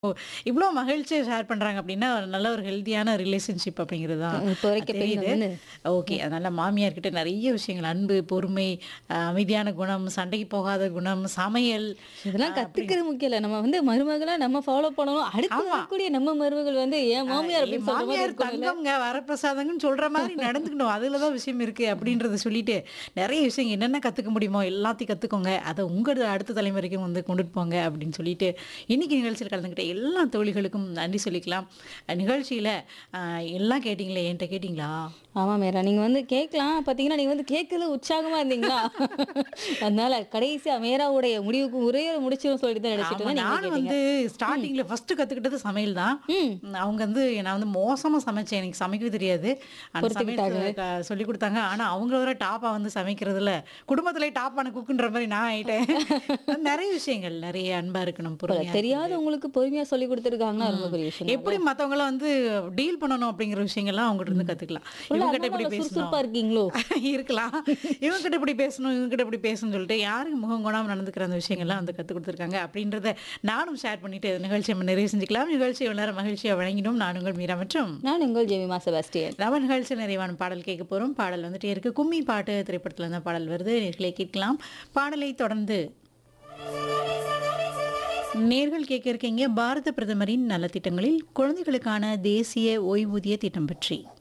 ஓ! இவ்ளோ மகிழ்ச்சியா ஷேர் பண்றாங்க அப்டின்னா, நல்ல ஒரு ஹெல்தியான ரிலேஷன்ஷிப் அப்படிங்கிறது தான் இப்போ வரைக்கும் பெண்கள் தெரியுது. வந்து ஓகே. அதனால மாமியார்கிட்ட நெறைய விஷயங்கள் அன்பு, பொறுமை, அ அமைதியான குணம், சண்டைக்கு போகாத குணம், சமையல் இதெல்லாம் அ அப்படி கத்துக்கிறது முக்கியம் இல்ல. நம்ம வந்து மருமகளா நம்ம ஃபாலோ பண்ணணும். அடுத்து ஆமா. வரக்கூடிய நம்ம மருமகள் வந்து என் அ மாமியார் என் அப்படின்னு சொல்ற மாதிரி மாமியார் இருக்கணும்ல. தங்கம்ங்க, வரப்பிரசாதங்கன்னு சொல்ற மாரி நடந்துக்கணும். அதுல தான் விஷயம் இருக்கு அப்படின்றத சொல்லிட்டு, நெறைய விஷயம் என்னென்ன கத்துக்க முடியுமோ எல்லாத்தையும் கத்துக்கோங்க. அத உங்க அடுத்த தலைமுறைக்கும் வந்து கொண்டுட்டு போங்க அப்படின்னு சொல்லிட்டு, இன்னைக்கு நிகழ்ச்சியில கலந்துக்கிட்ட எல்லா தோழிகளுக்கும் நன்றி சொல்லிக்கலாம். அ நிகழ்ச்சியில அ எல்லாம் கேட்டீங்களே, என்ட்ட கேட்டீங்களா? ஆமா மேரா. நீங்க வந்து கேட்கலாம். பார்த்தீங்கன்னா, நீங்க வந்து கேட்கறதுல உற்சாகமா இருந்தீங்களா? அதனால கடைசியா மேராவுடைய முடிவுக்கு ஒரே ஒரு முடிச்சிரும் சொல்லிட்டு தான் நினைச்சிட்டு ஆமா. தான் நீங்க நானும் கேட்டீங்க. வந்து ஸ்டார்ட்டிங்ல ஃபர்ஸ்ட் கத்துக்கிட்டது சமையல் தான். ம். ம், அவங்க வந்து நான் வந்து மோசமா சமைச்சேன். எனக்கு சமைக்கவே தெரியாது. அந்த பொறுத்துக்கிட்டாங்க. சமையல் க சொல்லிக் குடுத்தாங்க. ஆனா அவங்கள விட டாப்பா வந்து சமைக்கிறதுல, குடும்பத்திலேயே டாப்பான குக்குன்ற மாரி நான் ஆயிட்டேன். நெறைய விஷயங்கள், நெறைய அன்பா இருக்கணும், போல பொறுமையா இருக்கிறது. தெரியாதவங்களுக்கு பொறுமையா சொல்லிக் கொடுத்துருக்காங்கன்னா ரொம்ப ம். பெரிய விஷயம் தான் எப்படி மத்தவங்கள வந்து டீல் பண்ணணும் அப்படிங்கிற விஷயங்கள்லாம் அவங்ககிட்ட இருந்து கத்துக்கலாம். உள்ள இவங்ககிட்ட இப்படி அதனால பேசணும். சுறுசுறுப்பா இருக்கீங்களோ? இருக்கலாம். இவங்ககிட்ட இப்படி பேசணும், இவங்ககிட்ட இப்படி பேசணும்னு சொல்லிட்டு, யாருக்கு முகம் கோணாம நடந்துக்கிற அந்த விஷயங்கள்லாம் வந்து கத்துக் குடுத்துருக்காங்க அப்படின்றத நானும் ஷேர் பண்ணிட்டு நிகழ்ச்சியை நம்ம நிறைவு செஞ்சுக்கலாம். நிகழ்ச்சியை இவ்வளவு நேரம் மகிழ்ச்சியா வழங்கினோம். நான் உங்கள் மீரா மற்றும் நான் உங்கள் ஜெமிமா செபாஸ்டியன். நம்ம நிகழ்ச்சியில் நிறைவான பாடல் கேட்க போறோம். பாடல் வந்துட்டே இருக்கு. கும்மி பாட்டு திரைப்படத்துல இருந்த பாடல் வருது. நேயர்களே கேட்கலாம். பாடலை தொடர்ந்து நேர்கள் கேட்க இருக்கீங்க பாரத பிரதமரின் நலத்திட்டங்களில் குழந்தைகளுக்கான தேசிய ஓய்வூதிய திட்டம் பற்றி